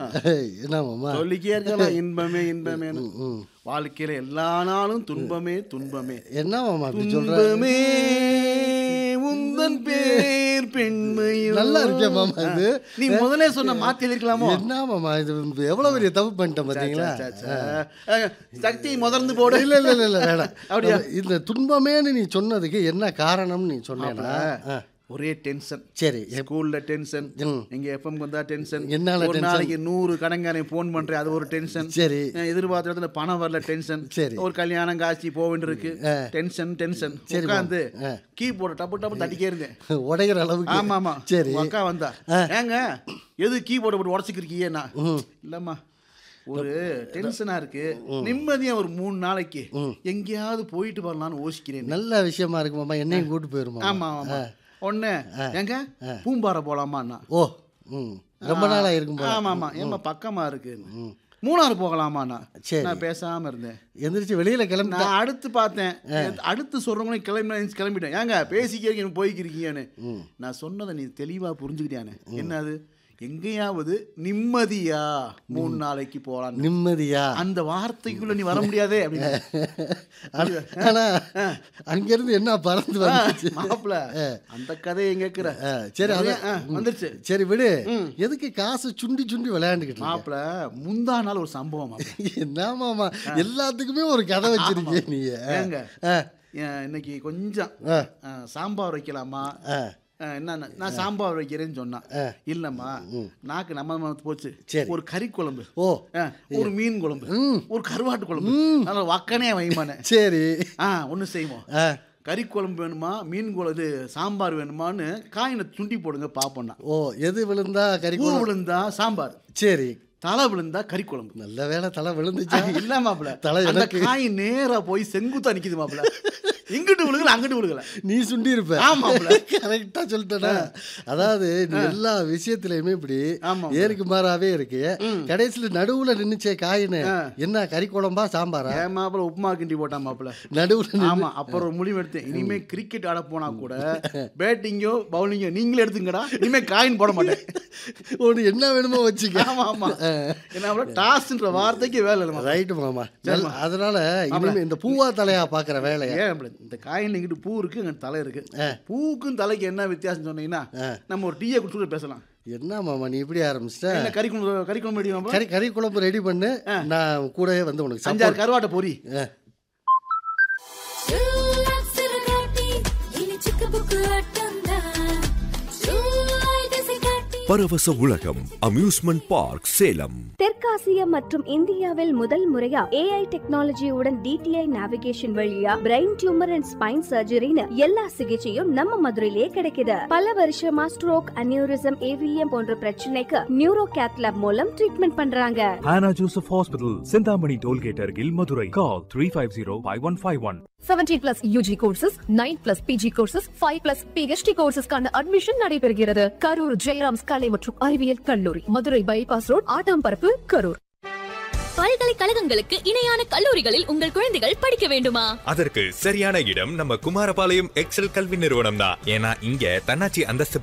என்ன மாமா சொல்லிக்கே இருக்கலாம் இன்பமே இன்பமேன்னு ம். வாழ்க்கையில எல்லா நாளும் துன்பமே துன்பமே என்ன மாமா அப்படி சொல்ற துன்பமே உந்தன் பேர் பெண்மையோ நல்லா இருக்கே மாமா இது. நீ முதல்ல சொன்ன மாத்தி இருக்கலாமோ என்ன மாமா இது எவ்வளவு பெரிய தப்பு பண்ணிட்டேன் பாத்தீங்களா சக்தி முதர்ந்து போடு இல்ல இல்ல இல்ல இல்ல வேணாம் அப்படியா? இந்த துன்பமேன்னு நீ சொன்னதுக்கு என்ன காரணம்னு நீ சொன்னேன்னா ஆ, ஒரே டென்ஷன் சரி எப்- ஸ்கூல்ல டென்ஷன் ம். இங்க எஃப்எம் வந்தா டென்ஷன் என்னால ஒரு tension? நாளைக்கு நூறு கடங்காரன் ஃபோன் பண்றேன் அது ஒரு டென்ஷன் சரி எதிர்பார்த்த இடத்துல பணம் வரல டென்ஷன் சரி. ஒரு கல்யாணம் காட்சி போக வேண்டியிருக்கு டென்ஷன் டென்ஷன் சரி, உட்காந்து ஆ. கீபோர்டு டப்பு டப்பு தட்டிக்கே இருந்தேன் உடைகிற அளவுக்கு ஆமா ஆமா சரி உங்க அக்கா வந்தா ஏங்க எது கீபோர்டு போட்டு உடச்சிக்கிருக்கீங்கன்னா இல்லம்மா ஒரு டென்ஷனா இருக்கு நிம்மதியா ஒரு மூணு நாளைக்கு எங்கேயாவது போயிட்டு வரலாம்னு யோசிக்கிறேன் நல்ல விஷயமா இருக்கு மாமா என்னையும் கூட்டு போயிருமா ஆமா ஆமா ஒண்ணு எங்க பூம்பாறை போலாமான்னா ஓ ம் ரொம்ப நாளா இருக்கும் போல ஆமா ஆமா ஏமா பக்கமா இருக்கு மூணாறு போகலாமாண்ணா சரி. நான் பேசாம இருந்தேன் எந்திரிச்சு வெளியில கிளம்பி நான் அடுத்து பார்த்தேன் அடுத்து சொல்றவங்களும் கிளம்பி கிளம்பிட்டேன் ஏங்க பேசிக்கிறீங்க போய்க்கிருக்கீங்கன்னு நான் சொன்னதை நீ தெளிவா புரிஞ்சுக்கிட்டியானே என்னது எங்கேயாவது நிம்மதியா மூணு நாளைக்கு போலாம் நிம்மதியா அந்த வார்த்தைக்குள்ள நீ வர முடியாதே அப்படின்னு ஆனா- ஆனா அங்கிருந்து என்ன பறந்து வந்துச்சு மாப்பிள அந்த கதையை கேட்கிற ஆ, சரி அத ஆ, வந்துருச்சு சரி விடு எதுக்கு காசு சுண்டி சுண்டி விளையாண்டுக்கிட்டு இருக்க? மாப்பிள முந்தா நாள் ஒரு சம்பவம் மாப்பிள என்ன மாமா எல்லாத்துக்குமே ஒரு கதை வச்சிருக்கீங்க நீங்க ஏங்க ஆ, ஏன் இன்னைக்கு கொஞ்சம் ஆ. ஆ, சாம்பார் வைக்கலாமா ஆ, ஆ, என்னன்னு நான் சாம்பார் வைக்கிறேன்னு சொன்னான் இல்லம்மா நாக்கு நம்ம மனத்து போச்சு சரி. ஒரு கறி குழம்பு ஓ ஆ, ஒரு மீன் குழம்பு ஒரு கருவாட்டு குழம்பு அதனால வக்கனே வைமானே சரி ஆ ஒன்று செய்வோம் ஆ, கறி குழம்பு வேணுமா மீன் குழம்பு சாம்பார் வேணுமான்னு காயினை துண்டி போடுங்க பார்ப்போம்னா ஓ எது விழுந்தா கறி பூ குழம்பு? விழுந்தா சாம்பார் சரி தலை விழுந்தா கறி குழம்பு நல்ல வேளை தலை விழுந்துச்சா இல்ல மாப்பிள தலை அந்த எனக்கு. காய் நேரா போய் செங்குத்தா நிக்குது மாப்பிள இங்கிட்டு விழுகல அங்கிட்டு விழுகல நீ சுண்டி இருப்ப ஆமாப்ல. கரெக்டா சொல்லிட்டேனா அதாவது நீ எல்லா விஷயத்திலயுமே இப்படி ஆமாம். ஏருக்கு மாறாவே இருக்கு கடைசியில நடுவுல நின்னுச்சே காயின்னு என்ன கறி குழம்பா சாம்பாரா ஏன் மாப்பிள உப்புமா கிண்டி போட்டான் மாப்பிள நடுவுல நின்னு- ஆமா அப்புறம் ஒரு முடிவு எடுத்தேன் இனிமே கிரிக்கெட் ஆட போனா கூட பேட்டிங்கோ பவுலிங்கோ நீங்களே எடுத்துங்கடா இனிமே காயின் போட மாட்டேன் உனக்கு என்ன வேணுமோ வச்சுக்க ஆமா ஆமா என்ன டாஸ்ன்ற வார்த்தைக்கு வேலை இல்லை மாப்பிள. ரைட்டு மாமா நல்ல- அதனால இனிமே இந்த பூவா தலையா பாக்குற வேலைய ஏன் மாப்பிள, இந்த காயின் இங்கிட்டு பூ இருக்கு அங்கிட்டு தலை இருக்கு பூவுக்கும் தலைக்கு என்ன வித்தியாசம் சொன்னீங்கன்னா நம்ம ஒரு டீயை குடிச்சு பேசலாம் என்ன மாமா நீ இப்படி ஆரம்பிச்சிட்ட என்ன கறி குழம்பு கறி குழம்பு ரெடி மாப்பிள? கறி கறி குழம்பு ரெடி பண்ணு நான் கூடவே வந்து உனக்கு support- அஞ்சாறு கருவாட்டை பொரி பரவச உலகம் அம்யூஸ்மெண்ட் பார்க் சேலம் தெற்காசியா மற்றும் இந்தியாவில் முதல் முறையா ஏஐ டெக்னாலஜியுடன் டிடிஐ நேவிகேஷன் வழியா பிரெயின் டியூமர் அண்ட் ஸ்பைன் சர்ஜரின்னு எல்லா சிகிச்சையும் நம்ம மதுரையிலே கிடைக்குது பல வருஷமா ஸ்ட்ரோக் அனியூரிசம் ஏவிஎம் போன்ற பிரச்சனைக்கு நியூரோ கேத்லாப் மூலம் ட்ரீட்மெண்ட் பண்றாங்க Hannah Joseph Hospital, Sindhamani Tollgate, Argil, Madurai. Call 350-5151. 17 plus UG courses nine plus PG courses five plus PhD கோர்சஸ்க்கான அட்மிஷன் நடைபெறுகிறது கரூர் ஜெயராம்ஸ் கலை மற்றும் அறிவியல் கல்லூரி மதுரை பைபாஸ் ரோட் ஆட்டாம்பரப்பு கரூர் பல்கலைக்கழகங்களுக்கு இணையான கல்லூரிகளில் உங்கள் குழந்தைகள் படிக்க வேண்டுமா அதற்கு சரியான இடம் நம்ம குமாரபாளையம் எக்ஸல் கல்வி நிறுவனம் தான் ஏன்னா இங்க தன்னாட்சி அந்தஸ்து